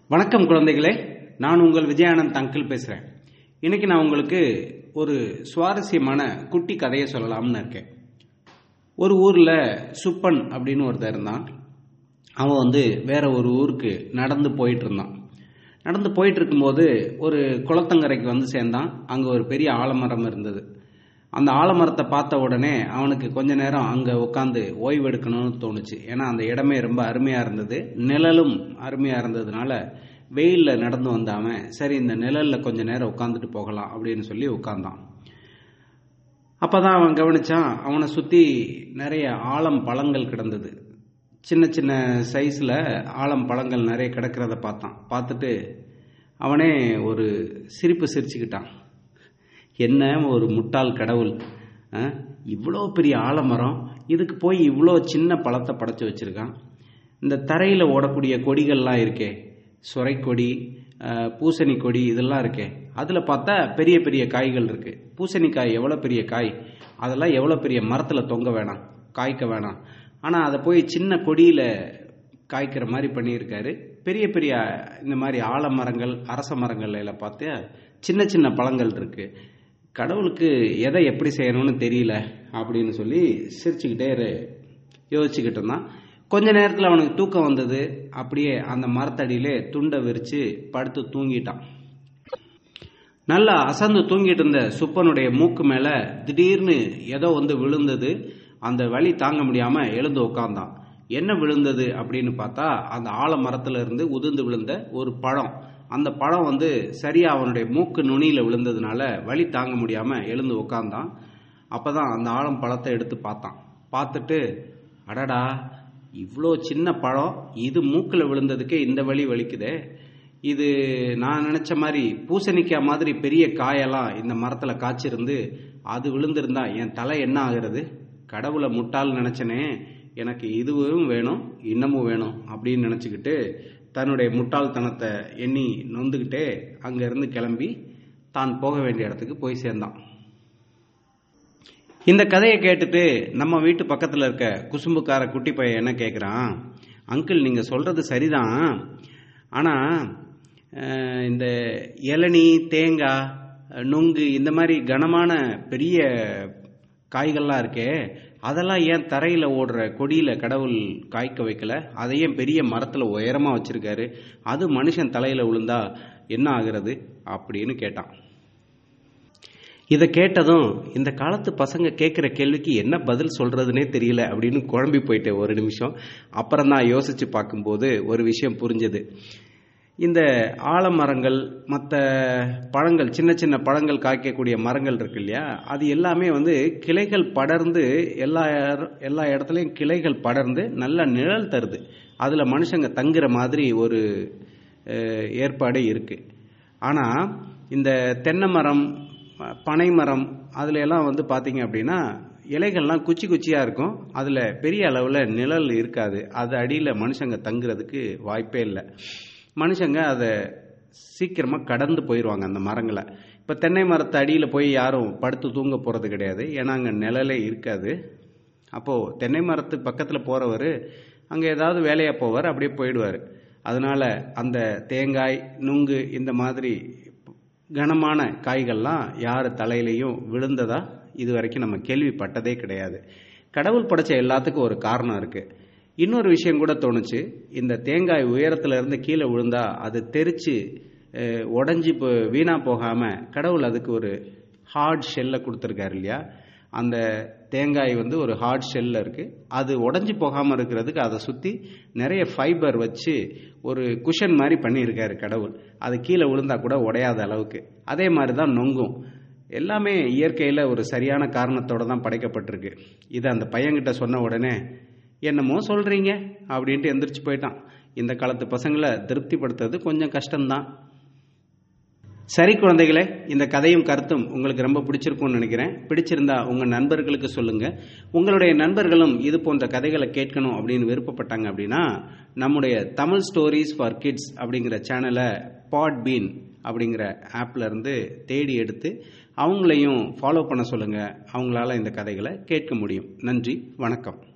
வணக்கம் குழந்தைகளே நான் உங்கள் விஜயானந்த் அங்கிள் பேசுகிறேன் இன்னைக்கு நான் உங்களுக்கு ஒரு சுவாரஸ்யமான குட்டி கதையை சொல்லலாம்னு இருக்கேன் ஒரு ஊரில் சுப்பன் அப்படின்னு ஒருத்தர் இருந்தான் அவன் வந்து வேற ஒரு ஊருக்கு நடந்து போயிட்டு இருந்தான் நடந்து போயிட்டு இருக்கும்போது ஒரு குளத்தங்கரைக்கு வந்து சேர்ந்தான் அங்கே ஒரு பெரிய ஆலமரம் இருந்தது அந்த ஆலமரத்தை பார்த்த உடனே அவனுக்கு கொஞ்ச நேரம் அங்கே உட்காந்து ஓய்வு எடுக்கணும்னு தோணுச்சு ஏன்னா அந்த இடமே ரொம்ப அருமையாக இருந்தது நிழலும் அருமையாக இருந்ததுனால வெயிலில் நடந்து வந்தாம சரி இந்த நிழலில் கொஞ்ச நேரம் உட்காந்துட்டு போகலாம் அப்படின்னு சொல்லி உட்கார்ந்தான் அப்பதான் அவன் கவனிச்சான் அவனை சுற்றி நிறைய ஆலம் பழங்கள் கிடந்தது சின்ன சின்ன சைஸில் ஆலம் பழங்கள் நிறைய கிடக்கிறத பார்த்தான் பார்த்துட்டு அவனே ஒரு சிரிப்பு சிரிச்சுக்கிட்டான் என்ன ஒரு முட்டாள் கடவுள் அஹ், இவ்வளோ பெரிய ஆலமரம் இதுக்கு போய் இவ்வளோ சின்ன பழத்தை படைச்சு வச்சிருக்கான் இந்த தரையில் ஓடக்கூடிய கொடிகள்லாம் இருக்கே சுரைக்கொடி அஹ், பூசணி கொடி இதெல்லாம் இருக்கே அதில் பார்த்தா பெரிய பெரிய காய்கள் இருக்கு பூசணிக்காய் எவ்வளோ பெரிய காய் அதெல்லாம் எவ்வளோ பெரிய மரத்தில் தொங்க வேணாம் காய்க்க வேணாம் ஆனால் அதை போய் சின்ன கொடியில் காய்க்கிற மாதிரி பண்ணியிருக்காரு பெரிய பெரிய இந்த மாதிரி ஆலமரங்கள் அரச மரங்கள்ல பார்த்து சின்ன சின்ன பழங்கள் இருக்கு கடவுளுக்கு எதை எப்படி செய்யணும்னு தெரியல அப்படின்னு சொல்லி சிரிச்சுக்கிட்டே இரு- யோசிச்சுக்கிட்டு இருந்தான் கொஞ்ச நேரத்தில் அவனுக்கு தூக்கம் வந்தது அப்படியே அந்த மரத்தடியிலே துண்டை விரிச்சு படுத்து தூங்கிட்டான் நல்லா அசந்து தூங்கிட்டு இருந்த சுப்பனுடைய மூக்கு மேல திடீர்னு ஏதோ வந்து விழுந்தது அந்த வலி தாங்க முடியாம எழுந்து உட்கார்ந்தான் என்ன விழுந்தது அப்படின்னு பார்த்தா அந்த ஆலமரத்துல இருந்து உதிர்ந்து விழுந்த ஒரு பழம் அந்த பழம் வந்து சரியா அவனுடைய மூக்கு நுனியில விழுந்ததுனால வலி தாங்க முடியாம எழுந்து உட்கார்ந்தான் அப்பதான் அந்த ஆலம் பழத்தை எடுத்து பார்த்தான் பார்த்துட்டு அடடா இவ்வளோ சின்ன பழம் இது மூக்கில் விழுந்ததுக்கே இந்த வலி வலிக்குதே இது நான் நினைச்ச மாதிரி பூசணிக்காய் மாதிரி பெரிய காயெல்லாம் இந்த மரத்துல காய்ச்சிருந்து அது விழுந்திருந்தா என் தலை என்ன ஆகுறது கடவுளை முட்டாள் நினைச்சனே எனக்கு இதுவும் வேணும் இன்னமும் வேணும் அப்படின்னு நினைச்சுக்கிட்டு தன்னுடைய முட்டாள்தனத்தை எண்ணி நொந்துக்கிட்டே அங்கிருந்து கிளம்பி தான் போக வேண்டிய இடத்துக்கு போய் சேர்ந்தான் இந்த கதையை கேட்டுட்டு நம்ம வீட்டு பக்கத்தில் இருக்க குசும்புக்கார குட்டி பையன் என்ன கேட்குறான் அங்கிள் நீங்கள் சொல்கிறது சரிதான் ஆனால் இந்த இளநீ தேங்காய் நுங்கு இந்த மாதிரி கனமான பெரிய காய்கள்லாம் இருக்கே அதெல்லாம் ஏன் தரையில் ஓடுற கொடியில் கடவுள் காய்க்க வைக்கல அதையும் பெரிய மரத்தில் உயரமாக வச்சிருக்காரு அது மனுஷன் தலையில் விழுந்தா என்ன ஆகுறது அப்படின்னு கேட்டான் இதை கேட்டதும் இந்த காலத்து பசங்க கேட்குற கேள்விக்கு என்ன பதில் சொல்றதுனே தெரியல அப்படின்னு குழம்பி போயிட்டேன் ஒரு நிமிஷம் அப்புறம் தான் யோசிச்சு பார்க்கும்போது ஒரு விஷயம் புரிஞ்சது இந்த ஆலமரங்கள் மற்ற பழங்கள் சின்ன சின்ன பழங்கள் காய்க்கக்கூடிய மரங்கள் இருக்கு இல்லையா அது எல்லாமே வந்து கிளைகள் படர்ந்து எல்லா இட- எல்லா இடத்துலையும் கிளைகள் படர்ந்து நல்ல நிழல் தருது அதில் மனுஷங்க தங்குற மாதிரி ஒரு அஹ், ஏற்பாடு இருக்கு ஆனால் இந்த தென்னை மரம் ப- பனை மரம் அதுல எல்லாம் வந்து பார்த்தீங்க அப்படின்னா இலைகள்லாம் குச்சி குச்சியாக இருக்கும் அதில் பெரிய அளவில் நிழல் இருக்காது அது அடியில் மனுஷங்க தங்குறதுக்கு வாய்ப்பே இல்லை மனுஷங்க அதை சீக்கிரமாக கடந்து போயிடுவாங்க அந்த மரங்களை இப்போ தென்னை மரத்து அடியில் போய் யாரும் படுத்து தூங்க போகிறது கிடையாது ஏன்னா அங்கே நிழலே இருக்காது அப்போது தென்னை மரத்து பக்கத்தில் போகிறவர் அங்கே ஏதாவது வேலையாக போவார் அப்படியே போயிடுவார் அதனால அந்த தேங்காய் நுங்கு இந்த மாதிரி கனமான காய்கள்லாம் யார் தலையிலையும் விழுந்ததா இது வரைக்கும் நம்ம கேள்விப்பட்டதே கிடையாது கடவுள் படைச்ச எல்லாத்துக்கும் ஒரு காரணம் இருக்கு இன்னொரு விஷயம் கூட தோணுச்சு இந்த தேங்காய் உயரத்துல இருந்து கீழே விழுந்தா அது தெரிச்சு அஹ், உடைஞ்சு இப்போ வீணா போகாம கடவுள் அதுக்கு ஒரு ஹார்ட் ஷெல்லை கொடுத்துருக்காரு இல்லையா அந்த தேங்காய் வந்து ஒரு ஹார்ட் ஷெல்ல இருக்கு அது உடைஞ்சு போகாம இருக்கிறதுக்கு அதை சுத்தி நிறைய ஃபைபர் வச்சு ஒரு குஷன் மாதிரி பண்ணியிருக்காரு கடவுள் அது கீழே விழுந்தா கூட உடையாத அளவுக்கு அதே மாதிரி தான் நொங்கும் எல்லாமே இயற்கையில ஒரு சரியான காரணத்தோட தான் படைக்கப்பட்டிருக்கு இதை அந்த பையன்கிட்ட சொன்ன உடனே என்னமோ சொல்றீங்க அப்படின்ட்டு எந்திரிச்சு போயிட்டான் இந்த காலத்து பசங்களை திருப்திப்படுத்துறது கொஞ்சம் கஷ்டம்தான் சரி குழந்தைகளே இந்த கதையும் கருத்தும் உங்களுக்கு ரொம்ப பிடிச்சிருக்கும்னு நினைக்கிறேன் பிடிச்சிருந்தா உங்க நண்பர்களுக்கு சொல்லுங்க உங்களுடைய நண்பர்களும் இது போன்ற கதைகளை கேட்கணும் அப்படின்னு விருப்பப்பட்டாங்க அப்படின்னா நம்முடைய தமிழ் ஸ்டோரிஸ் ஃபார் கிட்ஸ் அப்படிங்கிற சேனலை பாட் பீன் அப்படிங்கிற ஆப்ல இருந்து தேடி எடுத்து அவங்களையும் ஃபாலோ பண்ண சொல்லுங்க அவங்களால இந்த கதைகளை கேட்க முடியும் நன்றி வணக்கம்